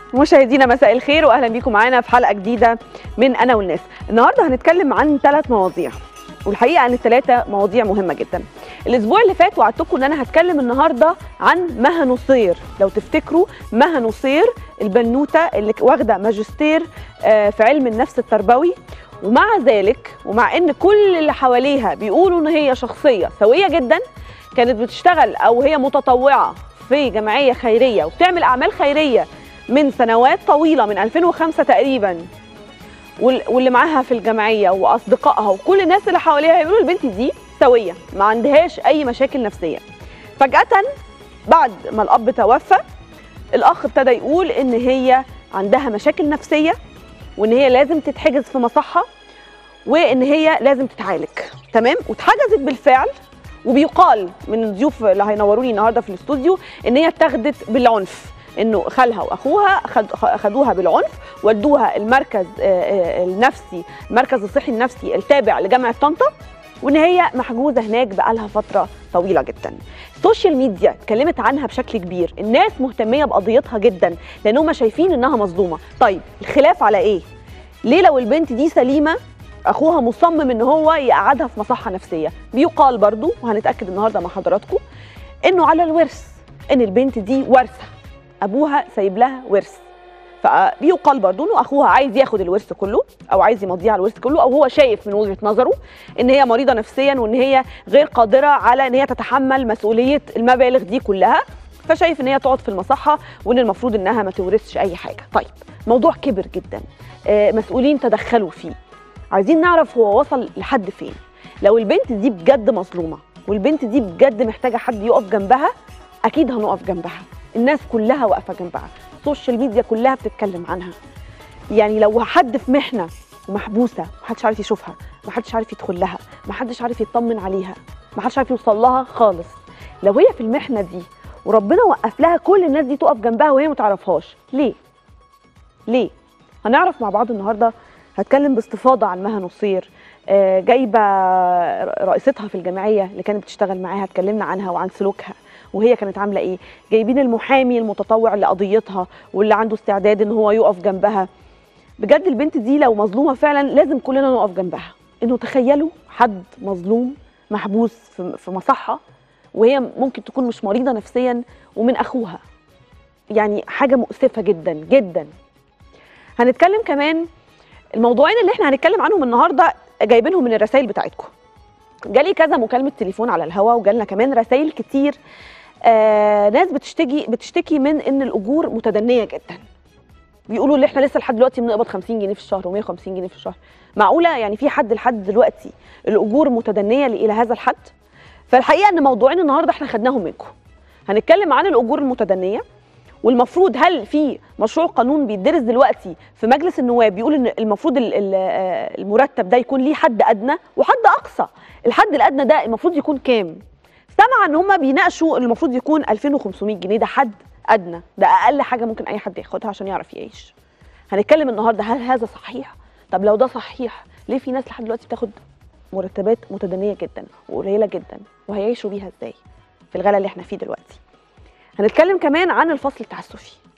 مشاهدينا مساء الخير واهلا بيكم معانا في حلقه جديده من انا والناس النهارده هنتكلم عن ثلاث مواضيع والحقيقه ان الثلاثه مواضيع مهمه جدا الاسبوع اللي فات وعدتكم ان انا هتكلم النهارده عن مها نصير لو تفتكروا مها نصير البنوته اللي واخده ماجستير آه، في علم النفس التربوي ومع ذلك ومع ان كل اللي حواليها بيقولوا ان هي شخصيه سويه جدا كانت بتشتغل او هي متطوعه في جمعيه خيريه وبتعمل اعمال خيريه من سنوات طويله من 2005 تقريبا وال- واللي معاها في الجمعيه واصدقائها وكل الناس اللي حواليها يقولوا البنت دي سويه ما عندهاش اي مشاكل نفسيه فجاه بعد ما الاب توفى الاخ ابتدى يقول ان هي عندها مشاكل نفسيه وان هي لازم تتحجز في مصحه وان هي لازم تتعالج تمام واتحجزت بالفعل وبيقال من الضيوف اللي هينوروني النهارده في الاستوديو ان هي اتاخدت بالعنف انه خالها واخوها خد خدوها بالعنف ودوها المركز آه، آه، النفسي المركز الصحي النفسي التابع لجامعه طنطا وان هي محجوزه هناك بقالها فتره طويله جدا السوشيال ميديا اتكلمت عنها بشكل كبير الناس مهتميه بقضيتها جدا لان هم شايفين انها مظلومه طيب الخلاف على ايه ليه لو البنت دي سليمه اخوها مصمم ان هو يقعدها في مصحه نفسيه بيقال برضو وهنتاكد النهارده مع حضراتكم انه على الورث ان البنت دي وارثه ابوها سايب لها ورث فبيقال برضو انه اخوها عايز ياخد الورث كله او عايز يمضيه على الورث كله او هو شايف من وجهه نظره ان هي مريضه نفسيا وان هي غير قادره على ان هي تتحمل مسؤوليه المبالغ دي كلها فشايف ان هي تقعد في المصحه وان المفروض انها ما تورثش اي حاجه طيب موضوع كبر جدا آه، مسؤولين تدخلوا فيه عايزين نعرف هو وصل لحد فين لو البنت دي بجد مظلومه والبنت دي بجد محتاجه حد يقف جنبها اكيد هنقف جنبها الناس كلها واقفه جنبها السوشيال ميديا كلها بتتكلم عنها يعني لو حد في محنه ومحبوسه محدش عارف يشوفها محدش عارف يدخل لها محدش عارف يطمن عليها محدش عارف يوصل لها خالص لو هي في المحنه دي وربنا وقف لها كل الناس دي تقف جنبها وهي ما تعرفهاش ليه ليه هنعرف مع بعض النهارده هتكلم باستفاضه عن مها نصير آه، جايبه رئيستها في الجمعيه اللي كانت بتشتغل معاها اتكلمنا عنها وعن سلوكها وهي كانت عامله ايه جايبين المحامي المتطوع لقضيتها واللي عنده استعداد ان هو يقف جنبها بجد البنت دي لو مظلومه فعلا لازم كلنا نقف جنبها انه تخيلوا حد مظلوم محبوس في في مصحه وهي ممكن تكون مش مريضه نفسيا ومن اخوها يعني حاجه مؤسفه جدا جدا هنتكلم كمان الموضوعين اللي احنا هنتكلم عنهم النهارده جايبينهم من الرسائل بتاعتكم جالي كذا مكالمه تليفون على الهوا وجالنا كمان رسائل كتير آه ناس بتشتكي بتشتكي من ان الاجور متدنيه جدا بيقولوا ان احنا لسه لحد دلوقتي بنقبض 50 جنيه في الشهر و150 جنيه في الشهر معقوله يعني في حد لحد دلوقتي الاجور متدنيه الى هذا الحد فالحقيقه ان موضوعين النهارده احنا خدناهم منكم هنتكلم عن الاجور المتدنيه والمفروض هل في مشروع قانون بيدرس دلوقتي في مجلس النواب بيقول ان المفروض ال- ال- آه، المرتب ده يكون ليه حد ادنى وحد اقصى الحد الادنى ده المفروض يكون كام سمع ان هم بيناقشوا إن المفروض يكون 2500 جنيه ده حد ادنى ده اقل حاجه ممكن اي حد ياخدها عشان يعرف يعيش هنتكلم النهارده هل هذا صحيح طب لو ده صحيح ليه في ناس لحد دلوقتي بتاخد مرتبات متدنيه جدا وقليله جدا وهيعيشوا بيها ازاي في الغلا اللي احنا فيه دلوقتي هنتكلم كمان عن الفصل التعسفي